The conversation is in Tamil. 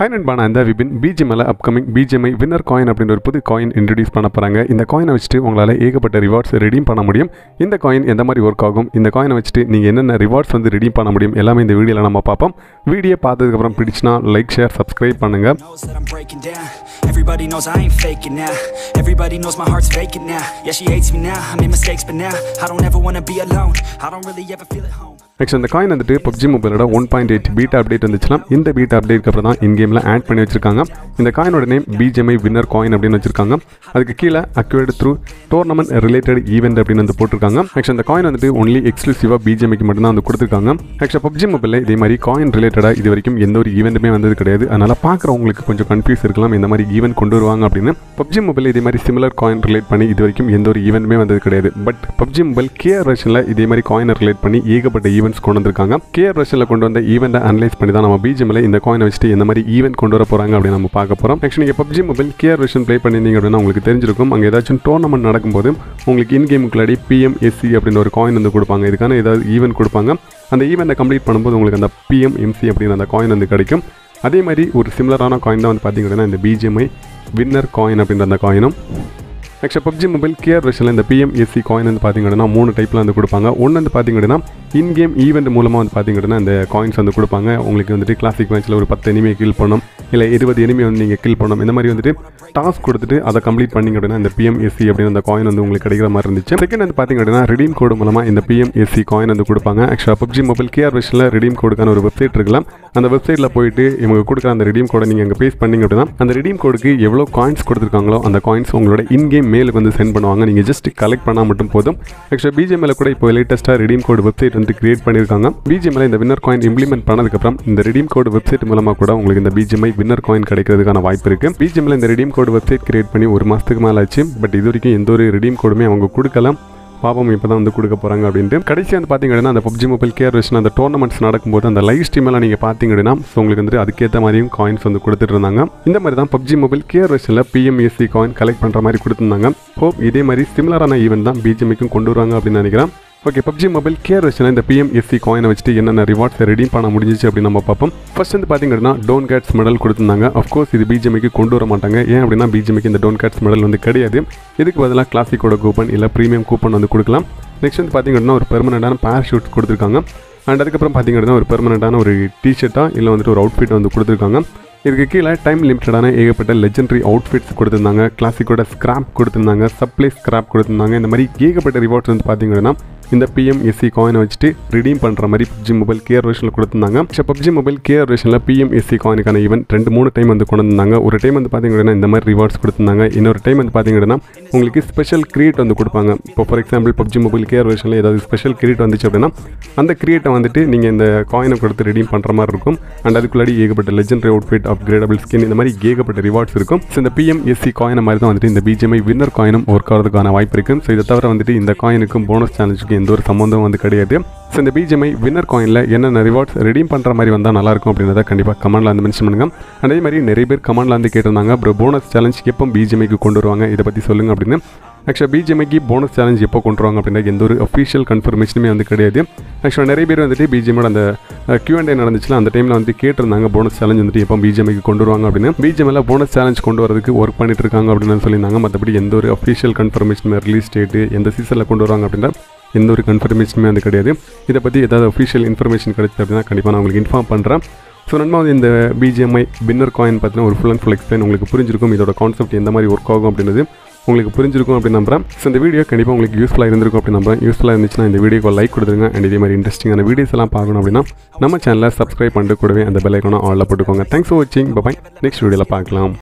ஹை நண்பான அந்த Vipin BGML upcoming BGMI winner coin அப்படின்ற ஒரு புது காயின் இன்ட்ரடியூஸ் பண்ண போகிறாங்க இந்த காயினை வச்சுட்டு உங்களால் ஏகப்பட்ட ரிவார்ட்ஸ் ரெடீம் பண்ண முடியும் இந்த காயின் எந்த மாதிரி ஒர்க் ஆகும் இந்த காயினை வச்சுட்டு நீங்கள் என்னென்ன ரிவார்ட்ஸ் வந்து ரெடீம் பண்ண முடியும் எல்லாமே இந்த வீடியோவில் நம்ம பார்ப்போம் வீடியோ பார்த்ததுக்கப்புறம் பிடிச்சினா லைக் ஷேர் சப்ஸ்கிரைப் பண்ணுங்கள் knows that I'm breaking down Everybody knows I ain't faking now Everybody knows my heart's vacant now Yeah, she hates me now, I made mistakes but now I don't ever wanna be alone I don't really ever feel at home next இந்த காயின் வந்துட்டு பப்ஜி மொபைலோட one point eight beta update வந்துச்சுன்னா இந்த பீட்டா அப்டேட்க்கு அப்புறம் தான் இன் கேமில் ஆட் பண்ணி வச்சிருக்காங்க இந்த காயினோட நேம் பிஜிஎம்ஐ வின்னர் காயின் அப்படின்னு வச்சிருக்காங்க அதுக்கு கீழே acquired through tournament related event அப்படின்னு வந்து போட்டிருக்காங்க நெக்ஸ்ட் இந்த காயின் வந்துட்டு ஒன்லி எக்ஸ்க்ளூசிவாக பிஜிஎம்ஐக்கு மட்டும்தான் வந்து கொடுத்துருக்காங்க நெக்ஸ்ட் பப்ஜி மொபைலில் இதே மாதிரி காயின் ரிலேட்டடாக இது வரைக்கும் எந்த ஒரு ஈவெண்ட்டுமே வந்தது கிடையாது அதனால் பார்க்குறவங்களுக்கு கொஞ்சம் கன்ஃபியூஸ் இருக்கலாம் இந்த மாதிரி ஈவெண்ட் கொண்டு வருவாங்க அப்படின்னு பப்ஜி மொபைல் இதே மாதிரி சிமிலர் காயின் ரிலேட் பண்ணி இது வரைக்கும் எந்த ஒரு ஈவெண்ட்டுமே வந்தது கிடையாது பட் பப்ஜி மொபைல் கேஆர் வெர்ஷனில் இதே மாதிரி காயினை ரிலேட் பண்ணி ஏகப்பட்ட ஈவெண்ட்ஸ் கொண்டு வந்திருக்காங்க கேஆர் வெர்ஷனில் கொண்டு வந்த ஈவெண்ட்டை அனலைஸ் பண்ணி தான் நம்ம பிஜிஎம்ல இந்த காயினை வச்சுட்டு எந்த மாதிரி ஈவெண்ட் கொண்டு வர போகிறாங்க அப்படின்னு நம்ம பார்க்க போகிறோம் நெக்ஸ்ட் நீங்கள் PUBG mobile KR version play பண்ணியிருந்தீங்க அப்படின்னா உங்களுக்கு தெரிஞ்சிருக்கும் அங்கே ஏதாச்சும் டோர்னமெண்ட் நடக்கும்போது உங்களுக்கு இன் கேமுக்குள்ளாடி பிஎம்எஸ்சி அப்படின்னு ஒரு காயின் வந்து கொடுப்பாங்க இதுக்கான ஏதாவது ஈவெண்ட் கொடுப்பாங்க அந்த ஈவெண்ட்டை கம்ப்ளீட் பண்ணும்போது உங்களுக்கு அந்த பிஎம்எம்சி அப்படின்னு அந்த காயின் வந்து கிடைக்கும் அதே மாதிரி ஒரு சிமிலரான காயின் தான் வந்து பார்த்தீங்க அப்படின்னா இந்த பிஜிஎம்ஐ வின்னர் காயின் அப்படின்ற அந்த காயினும் நெக்ஸ்ட் பப்ஜி மொபைல் கேஆர் வெர்ஷனில் இந்த பிஎம்எஸ்சி காயின் வந்து பார்த்தீங்க அப்படின்னா மூணு டைப்பில் வந்து கொடுப்பாங்க ஒன்று வந்து பார்த்தீங்க அப்படின்னா இன் கேம் ஈவெண்ட் மூலமாக வந்து பார்த்தீங்க அப்படின்னா இந்த காயின்ஸ் வந்து கொடுப்பாங்க உங்களுக்கு வந்துட்டு கிளாசிக் மேட்ச்சில் ஒரு பத்து எனிமையை கில் பண்ணணும் இல்லை இருபது எனிமே வந்து நீங்கள் கில் பண்ணணும் இந்த மாதிரி வந்துட்டு டாஸ்க் கொடுத்துட்டு அதை கம்ப்ளீட் பண்ணிங்க அப்படின்னா இந்த பிஎம்எஸ்சி அப்படின்னு அந்த காயின் வந்து உங்களுக்கு கிடைக்கிற மாதிரி இருந்துச்சு செகண்ட் வந்து பார்த்தீங்க அப்படின்னா ரிடீம் கோடு மூலமாக இந்த பிஎம்எஸ்சி காயின் வந்து கொடுப்பாங்க ஆக்சுவலாக பப்ஜி மொபைல் கேஆர் வெர்ஷனில் ரிடீம் கோடுக்கான ஒரு வெப்சைட் இருக்கலாம் அந்த வெப்சைட்டில் போயிட்டு இவங்க கொடுக்குற அந்த ரிடீம் கோடை நீங்கள் அங்கே பேஸ் பண்ணிங்க அப்படின்னா அந்த ரிடீம் கோடுக்கு எவ்வளோ காயின்ஸ் கொடுத்துருக்காங்களோ அந்த காயின்ஸ் உங்களோட இன் கேம் மேலுக்கு வந்து சென்ட் பண்ணுவாங்க நீங்கள் ஜஸ்ட் கலெக்ட் பண்ணால் மட்டும் போதும் ஆக்சுவலாக பிஜிஎம்எல் கூட இப்போ லேட்டஸ்ட்டாக ரிடீம் கோடு வெப்சைட் வந்து கிரியேட் பண்ணியிருக்காங்க பிஜிஎம்எல் இந்த வின்னர் காயின் இம்ப்ளிமெண்ட் பண்ணதுக்கப்புறம் இந்த ரிடீம் கோடு வெப்சைட் மூலமாக கூட உங்களுக்கு இந்த பிஜிஎம்ஐ வின்னர் காயின் கிடைக்கிறதுக்கான வாய்ப்பு இருக்குது பிஜிஎம்எல் இந்த ரிடீம் கோடு வெப்சைட் கிரியேட் பண்ணி ஒரு மாதத்துக்கு மேலே ஆச்சு பட் இது வரைக்கும் எந்த ஒரு ரிடீம் கோடுமே அவங்க கொடுக்கலாம் பாப்போம் இப்போ தான் வந்து கொடுக்க போகிறாங்க அப்படின்ட்டு கடைசி வந்து பார்த்தீங்க அப்படின்னா அந்த பப்ஜி மொபைல் கேர் வெர்ஷன் அந்த டோர்னமெண்ட்ஸ் நடக்கும்போது அந்த லைவ் ஸ்ட்ரீமெல்லாம் நீங்கள் பார்த்தீங்க அப்படின்னா ஸோ உங்களுக்கு வந்துட்டு அதுக்கேற்ற மாதிரியும் காயின்ஸ் வந்து கொடுத்துட்டு இருந்தாங்க இந்த மாதிரி தான் பப்ஜி மொபைல் கேர் வெர்ஷனில் பிஎம்எஸ்சி காயின் கலெக்ட் பண்ணுற மாதிரி கொடுத்துருந்தாங்க ஹோப் இதே மாதிரி சிமிலரான ஈவெண்ட் தான் பிஜிஎம்க்கும் கொண்டு வருவாங்க அப்படின்னு நினைக்கிறேன் ஓகே பப்ஜி மொபைல் கேர் வெர்ஷனில் இந்த பிஎம்எஸ்சி காயினை வச்சுட்டு என்னென்ன ரிவார்ட்ஸ் ரெடீம் பண்ண முடிஞ்சிச்சு அப்படின்னு நம்ம பார்ப்போம் ஃபர்ஸ்ட் வந்து பார்த்தீங்க அப்படின்னா டோன் கேட்ஸ் மெடல் கொடுத்துருந்தாங்க அஃப்கோர்ஸ் இது பிஜிஎம்க்கு கொண்டு வர மாட்டாங்க ஏன் அப்படின்னா பிஜிஎம்க்கு இந்த டோன் கேட்ஸ் மெடல் வந்து கிடையாது இதுக்கு பதிலாக கிளாசிக்கோட கூப்பன் இல்லை ப்ரீமியம் கூப்பன் வந்து கொடுக்கலாம் நெக்ஸ்ட் வந்து பார்த்தீங்க அப்படின்னா ஒரு பெர்மனண்டான பேராஷூட் கொடுத்துருக்காங்க அண்ட் அதுக்கப்புறம் பார்த்தீங்க அப்படின்னா ஒரு பெர்மனண்டான ஒரு டிஷர்ட்டாக இல்லை வந்துட்டு ஒரு அவுட்ஃபிட் வந்து கொடுத்துருக்காங்க இதுக்கு கீழே டைம் லிமிட்டடான ஏகப்பட்ட லெஜெண்டரி அவுட்ஃபிட்ஸ் கொடுத்துருந்தாங்க கிளாசிக்கோட ஸ்கிராப் கொடுத்துருந்தாங்க சப்ளை ஸ்கிராப் கொடுத்துருந்தாங்க இந்த மாதிரி ஏகப்பட்ட ரிவார்ட்ஸ் வந்து பார்த்தீங்க அப்படின்னா இந்த பிஎம்எஸ்சி காயினை வச்சுட்டு ரிடீம் பண்ணுற மாதிரி பப்ஜி மொபைல் கேர் வெர்ஷனில் கொடுத்துருந்தாங்க ஸோ பப்ஜி மொபைல் கேர் வெர்ஷனில் பிஎம்எஸ்சி காயினுக்கான ஈவெண்ட் ரெண்டு மூணு டைம் வந்து கொண்டு வந்தாங்க ஒரு டைம் வந்து பார்த்தீங்க அப்படின்னா இந்த மாதிரி ரிவார்ட்ஸ் கொடுத்துருந்தாங்க இன்னொரு டைம் வந்து பார்த்தீங்க அப்படின்னா உங்களுக்கு ஸ்பெஷல் கிரியேட் வந்து கொடுப்பாங்க இப்போ for example PUBG mobile KR வெர்ஷனில் ஏதாவது ஸ்பெஷல் கிரியேட் வந்துச்சு அப்படின்னா அந்த கிரியேட்டை வந்துட்டு நீங்கள் இந்த காயினை கொடுத்து ரெடீம் பண்ணுற மாதிரி இருக்கும் அண்ட் அதுக்குள்ளாடி ஏகப்பட்ட லெஜெண்டரி அவுட்ஃபிட் அப்கிரேடபிள் ஸ்கின் இந்த மாதிரி ஏகப்பட்ட ரிவார்ட்ஸ் இருக்கும் ஸோ இந்த பிஎம்எஸ்சி காயினை மாதிரி தான் வந்துட்டு இந்த பிஜிஎம்ஐ வின்னர் காயினும் ஒர்க் ஆகிறதுக்கான வாய்ப்பு இருக்குது ஸோ இதை தவிர வந்துட்டு இந்த காயினுக்கும் போனஸ் சேலஞ்சுக்கும் எந்த ஒரு சம்மந்தம் வந்து கிடையாது ஸோ இந்த பிஜிஎம்ஐ வின்னர் காயினில் என்னென்ன ரிவார்ட்ஸ் ரெடீம் பண்ணுற மாதிரி வந்தால் நல்லாயிருக்கும் அப்படின்றத கண்டிப்பாக கமெண்ட்டில் வந்து மென்ஷன் பண்ணுங்க அதே மாதிரி நிறைய பேர் கமெண்ட்டில் வந்து கேட்டிருந்தாங்க அப்புறம் போனஸ் சேலஞ்ச் எப்போ பிஜிஎம்ஐக்கு கொண்டு வருவாங்க இதை பற்றி சொல்லுங்கள் அப்படின்னு ஆக்சுவலாக பிஜிஎம்ஐக்கு போனஸ் சேலஞ்ச் எப்போ கொண்டு வருவாங்க அப்படின்னா எந்த ஒரு அஃபிஷியல் கன்ஃபர்மேஷனுமே வந்து கிடையாது ஆக்சுவலாக நிறைய பேர் வந்துட்டு பிஜிஎம்மோட அந்த கியூஎன்டே நடந்துச்சுல அந்த டைமில் வந்து கேட்டிருந்தாங்க போனஸ் சேலஞ்ச் வந்துட்டு எப்போ பிஜிஎம்ஐக்கு கொண்டு வருவாங்க அப்படின்னு பிஜிஎம்மில் போனஸ் சேலஞ்ச் கொண்டு வரதுக்கு ஒர்க் பண்ணிட்டு இருக்காங்க அப்படின்னு சொல்லியிருந்தாங்க மற்றபடி எந்த ஒரு அஃபிஷியல் கன்ஃபர்மேஷன் ரிலீஸ் டேட்டு எந்த சீசனில் கொண்டு வருவாங்க அப்படின்னா எந்த ஒரு கன்ஃபர்மேஷனுமே வந்து கிடையாது இதை பற்றி ஏதாவது அஃபிஷியல் இன்ஃபர்மேஷன் கிடைச்சி அப்படின்னா கண்டிப்பாக நான் உங்களுக்கு இன்ஃபார்ம் பண்ணுறேன் ஸோ நண்பா வந்து இந்த பிஜிஎம்ஐ வின்னர் காயின் பார்த்தீங்கன்னா ஒரு ஃபுல் அண்ட் ஃபுல் எக்ஸ்பிளைன் உங்களுக்கு புரிஞ்சிருக்கும் இதோட கான்செப்ட் எந்த மாதிரி ஒர்க் ஆகும் அப்படின்றது உங்களுக்கு புரிஞ்சிருக்கும் அப்படின்னு நம்புறேன் ஸோ இந்த வீடியோ கண்டிப்பாக உங்களுக்கு யூஸ்ஃபுல்லாக இருந்திருக்கும் அப்படின்னு நம்புறேன் யூஸ்ஃபுல்லாக இருந்துச்சுன்னா இந்த வீடியோக்கு லைக் கொடுத்துருங்க அண்ட் இதே மாதிரி இன்ட்ரெஸ்டிங்கான வீடியோஸ் எல்லாம் பார்க்கணும் அப்படின்னா நம்ம சேனலை சப்ஸ்கிரைப் பண்ணிட்டு கூடவே அந்த பெல் ஐக்கான ஆலில் போட்டுக்கோங்க தேங்க்ஸ் ஃபார் வாட்சிங் பாய் நெக்ஸ்ட் வீடியோவில் பார்க்கலாம்